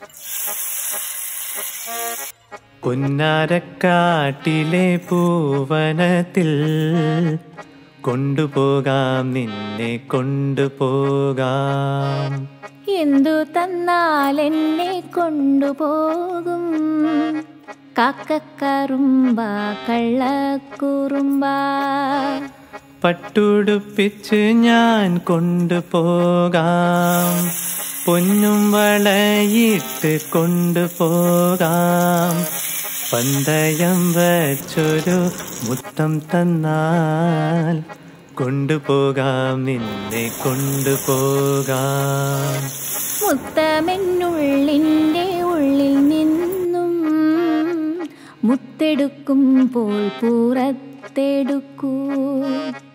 പുന്നാരക്കാട്ടിലെ പൂവനത്തിൽ കൊണ്ടുപോകാം നിന്നെ കൊണ്ടുപോകാം എന്തു തന്നാൽ എന്നെ കൊണ്ടുപോകും കാക്കക്കറുമ്പ കള്ളക്കുറുമ്പ പട്ടുടുപ്പിച്ച് ഞാൻ കൊണ്ടുപോകാം പൊന്നും വളയിട്ട് കൊണ്ടുപോകാം പന്തയം വച്ചൊരു മുത്തം തന്നാൽ കൊണ്ടുപോകാം നിന്നെ കൊണ്ടുപോകാം മുത്തമെന്നുള്ളിൻ്റെ ഉള്ളിൽ നിന്നും മുത്തെടുക്കുമ്പോൾ പുറത്തെടുക്കൂ